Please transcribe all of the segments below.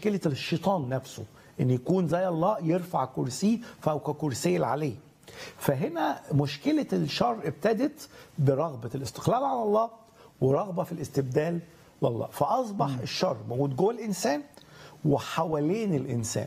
مشكله الشيطان نفسه ان يكون زي الله يرفع كرسيه فوق كرسي العلي فهنا مشكله الشر ابتدت برغبه الاستقلال على الله ورغبه في الاستبدال لله فاصبح الشر موجود جوه الانسان وحوالين الانسان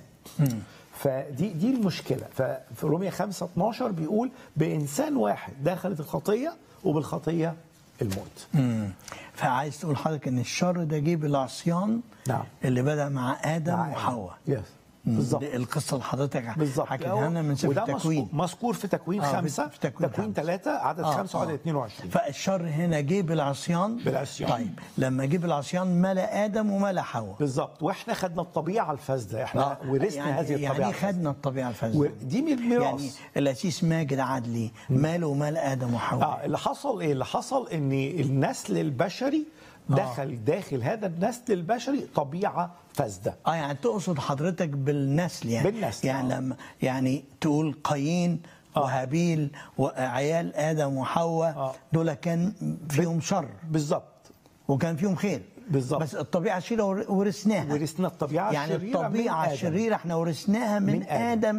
فدي دي المشكله ففي رومية 5 12 بيقول بانسان واحد دخلت الخطيه وبالخطيه الموت مم. فعايز تقول حضرتك ان الشر ده جه بالعصيان نعم. اللي بدا مع ادم مع وحواء يس بالظبط دي القصه اللي حضرتك بالظبط حكيتها لنا من سفر وده التكوين مذكور- مذكور في تكوين آه، في- خمسة في تكوين تكوين خمسة. ثلاثة عدد آه، خمسة وعدد آه. 22 فالشر هنا جه بالعصيان بالعصيان. طيب لما جه بالعصيان ملا ادم وملا حواء بالظبط واحنا خدنا الطبيعة الفاسدة احنا ورثنا يعني هذه الطبيعة يعني الفاسدة. خدنا الطبيعه الفاسده ودي من الميراث يعني الاسيس ماجد عدلي ماله ومال ادم وحواء اه اللي حصل ايه؟ اللي حصل ان النسل البشري دخل داخل هذا النسل البشري طبيعة فاسدة اه يعني تقصد حضرتك بالنسل يعني بالنسل، يعني آه. لما يعني تقول قايين وهابيل وعيال ادم وحواء آه. دول كان فيهم شر بالظبط وكان فيهم خير بالظبط. بس الطبيعه الشريره ور- ورثناها ورثنا الطبيعة يعني الشريرة من الطبيعه آدم. الشريره احنا ورثناها من, من آدم. ادم,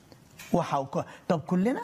وحواء طب كلنا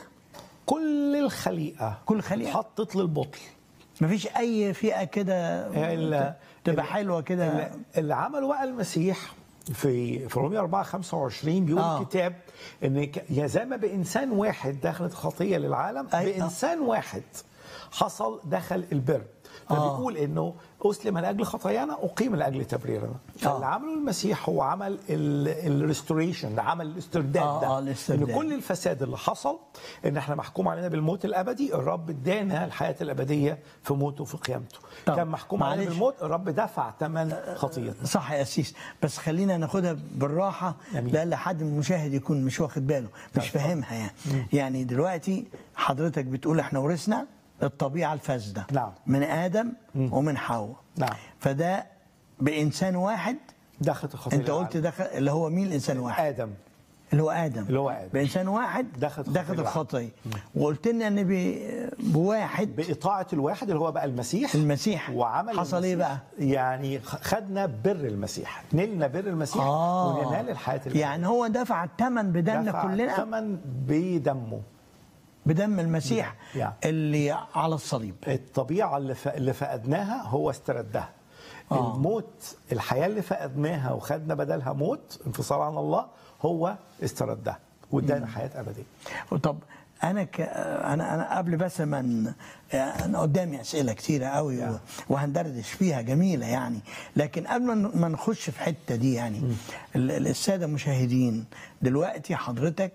كل الخليقة كل الخليقة. حطت للبطل مفيش اي فئه كده ال- تبقى ال- حلوه كده اللي- اللي عمله بقى المسيح في في رومية 4 25 بيقول آه. آه. الكتاب ان ك- يا زي ما بانسان واحد دخلت خطيه للعالم أي- بانسان واحد حصل دخل البر فبيقول انه اسلم لاجل خطايانا اقيم لاجل تبريرنا فاللي عمله المسيح هو عمل الريستوريشن عمل الاسترداد آه، ده آه، الاسترداد. ان كل الفساد اللي حصل ان احنا محكوم علينا بالموت الابدي الرب ادانا الحياه الابديه في موته وفي قيامته طب، كان محكوم علينا معلش. بالموت الرب دفع ثمن خطيتنا صح يا أسيس بس خلينا ناخدها بالراحة جميل. لأن حد من المشاهد يكون مش واخد باله مش فاهمها يعني يعني دلوقتي حضرتك بتقول احنا ورثنا الطبيعة الفاسدة نعم. من آدم ومن حواء نعم. فده بإنسان واحد دخلت الخطيه انت قلت للعالم. دخل اللي هو مين الإنسان واحد ادم اللي هو آدم اللي هو آدم. بإنسان واحد دخلت الخطية دخلت للعالم. الخطية وقلت لنا ان ب- بواحد بإطاعة الواحد اللي هو بقى المسيح المسيح. وعمل حصل إيه المسيح بقى؟ يعني خدنا بر المسيح نلنا بر المسيح آه وننال الحياة الأبدية. يعني هو دفع الثمن بدمنا دفع كلنا ثمن بدمه بدم المسيح يعني. اللي على الصليب الطبيعة اللي, ف... اللي فقدناها هو استردها آه. الموت الحياة اللي فقدناها وخدنا بدلها موت انفصال عن الله هو استردها وادانا حياة أبدية طب انا ك... انا انا قبل بس ما ن- انا قدامي اسئله كتيره قوي و... وهندردش فيها جميله يعني لكن قبل ما ن- ما نخش في الحته دي يعني ال- ال- الساده المشاهدين دلوقتي حضرتك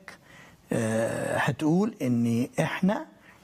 آه، هتقول ان احنا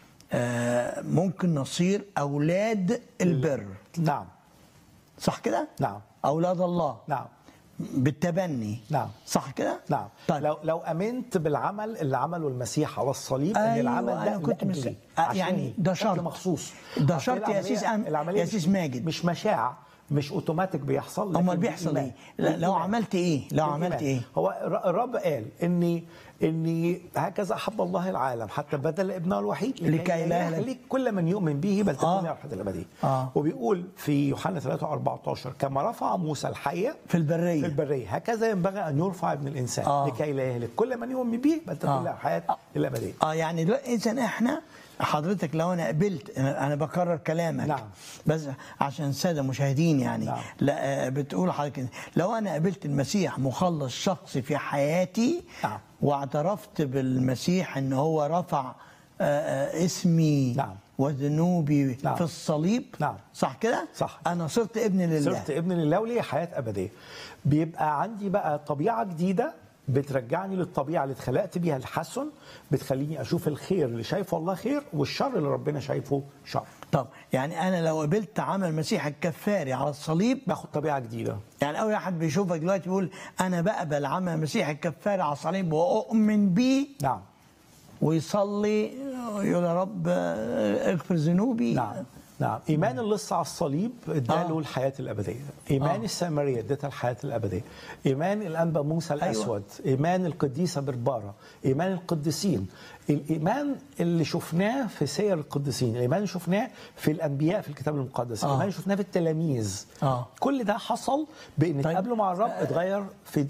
آه، ممكن نصير اولاد البر نعم صح كده؟ نعم. اولاد الله نعم بالتبني نعم. صح كده؟ نعم طيب لو لو امنت بالعمل اللي عمله المسيح على الصليب ان أيوة، العمل ده أنا كنت لأجلي، مس- آه، عشاني، يعني ده بشكل شرط. مخصوص ده أصل شرط يا العملية- أسيس أم- العملية يا مش- أسيس ماجد. مش مشاع مش اوتوماتيك بيحصل لكن امال بيحصل بالإيمان. ايه؟ لا، لو بالإيمان. عملت ايه؟ لو عملت بالإيمان. ايه؟ هو الر- الرب قال اني اني هكذا احب الله العالم حتى بدل ابنه الوحيد لكي لا يهلك. يهلك كل من يؤمن به بل تكون آه. له الحياه الابديه آه. وبيقول في يوحنا 3 14 كما رفع موسى الحيه في البريه في البريه هكذا ينبغي ان يرفع ابن الانسان آه. لكي لا يهلك كل من يؤمن به بل تكون آه. له الحياه الابديه اه يعني دلوقتي اذا احنا حضرتك لو انا قبلت انا أنا بكرر كلامك نعم. بس عشان الساده المشاهدين يعني نعم. لا آه، بتقول حضرتك لو انا قبلت المسيح مخلص شخصي في حياتي نعم. واعترفت بالمسيح ان هو رفع آه، آه، اسمي نعم. وذنوبي نعم. في الصليب نعم. صح كده؟ صح. انا صرت ابن لله صرت ابن لله وليه حياه ابديه بيبقى عندي بقى طبيعه جديده بترجعني للطبيعه اللي اتخلقت بيها الحسن بتخليني اشوف الخير اللي شايفه الله خير والشر اللي ربنا شايفه شر طب يعني انا لو قبلت عمل المسيح الكفاري على الصليب باخد طبيعه جديده يعني اول واحد بيشوفك دلوقتي بيقول انا بقبل عمل المسيح الكفاري على الصليب واؤمن بيه نعم ويصلي يقول يا رب اغفر ذنوبي نعم. نعم ايمان اللص على الصليب اداله آه. الحياه الابديه ايمان آه. السامريه ادتها الحياه الابديه ايمان الانبا موسى الاسود ايمان القديسه برباره ايمان القديسين الايمان اللي شفناه في سير القديسين الايمان اللي شفناه في الانبياء في الكتاب المقدس آه. الايمان اللي شفناه في التلاميذ آه. كل ده حصل بان طيب. اتقابلوا مع الرب اتغير في